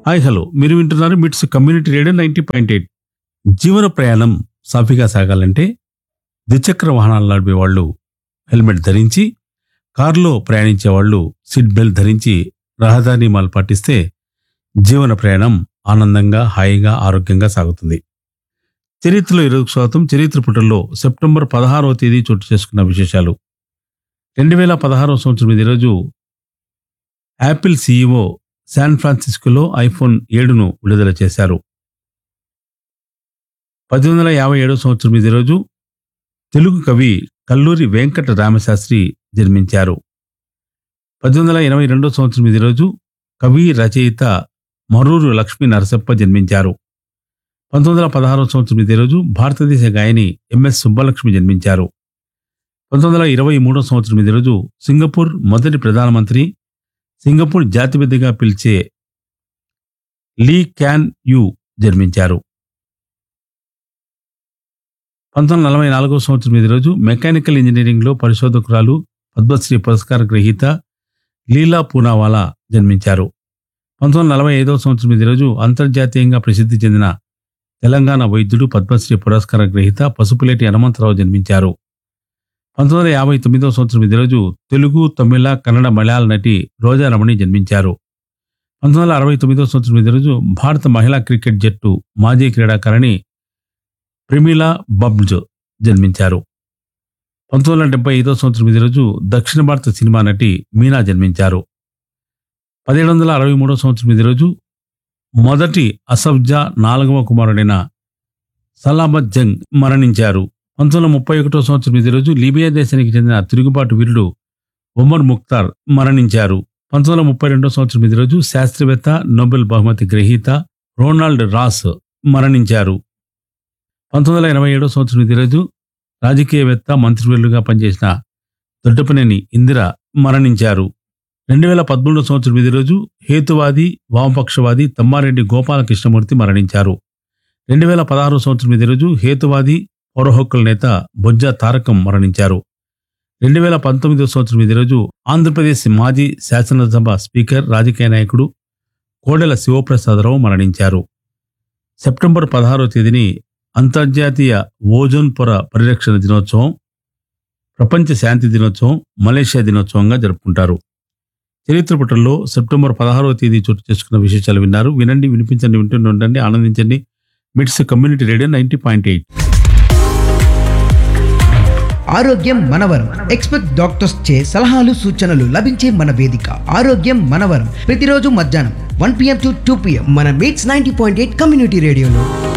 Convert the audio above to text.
hi hello మీరు వింటున్నారు MITS community radio ninety point eight జీవన ప్రయాణం సాఫీగా సాగాలంటే ద్విచక్ర వాహనాలు నడిపే వాళ్ళు హెల్మెట్ ధరించి కారులో ప్రయాణించే వాళ్ళు సీట్ బెల్ట్ ధరించి రహదారి నియమాలు పాటిస్తే జీవన ప్రయాణం ఆనందంగా హాయిగా ఆరోగ్యంగా సాగుతుంది చరిత్రలో ఇరవై శాతం చరిత్ర పుటల్లో సెప్టెంబర్ పదహారవ తేదీ చోటు చేసుకున్న విశేషాలు రెండు వేల పదహారవ సంవత్సరం ఇది రోజు యాపిల్ సీఈఓ శాన్ ఫ్రాన్సిస్కోలో ఐఫోన్ ఏడును విడుదల చేశారు పద్దెనిమిది వందల యాభై ఏడవ సంవత్సరం ఇదే రోజు తెలుగు కవి కల్లూరి వెంకట రామశాస్త్రి జన్మించారు పద్దెనిమిది వందల ఎనభై రెండవ సంవత్సరం ఇదే రోజు కవి రచయిత మరూరు లక్ష్మీ నరసప్ప జన్మించారు పంతొమ్మిది వందల పదహారవ సంవత్సరం ఇదే రోజు భారతదేశ గాయని ఎంఎస్ సుబ్బలక్ష్మి జన్మించారు పంతొమ్మిది వందల ఇరవై మూడవ సంవత్సరం ఇదే రోజు సింగపూర్ మొదటి ప్రధానమంత్రి సింగపూర్ జాతిపెద్దగా పిలిచే లీ క్యాన్ యు జన్మించారు పంతొమ్మిది వందల నలభై నాలుగవ సంవత్సరం ఇదే రోజు మెకానికల్ ఇంజనీరింగ్లో పరిశోధకురాలు పద్మశ్రీ పురస్కార గ్రహీత లీలా పూనావాలా జన్మించారు పంతొమ్మిది వందల నలభై ఐదవ సంవత్సరం ఇదే రోజు అంతర్జాతీయంగా ప్రసిద్ధి చెందిన తెలంగాణ వైద్యుడు పద్మశ్రీ పురస్కార గ్రహీత పసుపులేటి హనుమంతరావు జన్మించారు పంతొమ్మిది వందల యాభై తొమ్మిదవ సంవత్సరం ఇదే రోజు తెలుగు తమిళ కన్నడ మలయాళ నటి రోజా రమణి జన్మించారు పంతొమ్మిది వందల అరవై తొమ్మిదవ సంవత్సరం ఇదే రోజు భారత మహిళా క్రికెట్ జట్టు మాజీ క్రీడాకారిణి ప్రిమిలా బబ్జ్ జన్మించారు పంతొమ్మిది వందల డెబ్బై ఐదవ సంవత్సరం ఇదే రోజు దక్షిణ భారత సినిమా నటి మీనా జన్మించారు పదిహేడు వందల అరవై మూడవ సంవత్సరం ఇదే రోజు మొదటి అసఫ్జా నాలుగవ కుమారుడైన సలామత్ జంగ్ మరణించారు పంతొమ్మిది వందల ముప్పై ఒకటో సంవత్సరం ఇదే రోజు లిబియా దేశానికి చెందిన తిరుగుబాటు వీరుడు ఒమర్ ముక్తార్ మరణించారు పంతొమ్మిది వందల ముప్పై రెండో సంవత్సరం ఇదే రోజు శాస్త్రవేత్త నోబెల్ బహుమతి గ్రహీత రోనాల్డ్ రాస్ మరణించారు పంతొమ్మిది వందల ఎనభై ఏడో సంవత్సరం ఇదే రోజు రాజకీయవేత్త మంత్రివర్యులుగా పనిచేసిన దొడ్డపనేని ఇందిర మరణించారు రెండు వేల పదమూడో సంవత్సరం ఇదే రోజు హేతువాది వామపక్షవాది తమ్మారెడ్డి గోపాలకృష్ణమూర్తి మరణించారు రెండు వేల పదహారు సంవత్సరం ఇదే రోజు హేతువాది పౌర హక్కుల నేత బొజ్జ తారకం మరణించారు రెండు వేల పంతొమ్మిదో సంవత్సరం ఇదే రోజు ఆంధ్రప్రదేశ్ మాజీ శాసనసభ స్పీకర్ రాజకీయ నాయకుడు కోడెల శివప్రసాదరావు మరణించారు సెప్టెంబర్ పదహారో తేదీని అంతర్జాతీయ ఓజోన్ పొర పరిరక్షణ దినోత్సవం ప్రపంచ శాంతి దినోత్సవం మలేషియా దినోత్సవంగా జరుపుకుంటారు చరిత్ర పుటల్లో సెప్టెంబర్ పదహారవ తేదీ చోటు చేసుకున్న విశేషాలు విన్నారు వినండి వినిపించండి వింటూనే ఉండండి ఆనందించండి MITS community radio ninety point eight ఆరోగ్యం మనవరం ఎక్స్పెక్ట్ డాక్టర్స్ చే సలహాలు సూచనలు లభించే మన వేదిక ఆరోగ్యం మనవరం ప్రతిరోజు మధ్యాహ్నం one PM to two PM మన MITS ninety point eight community రేడియోలో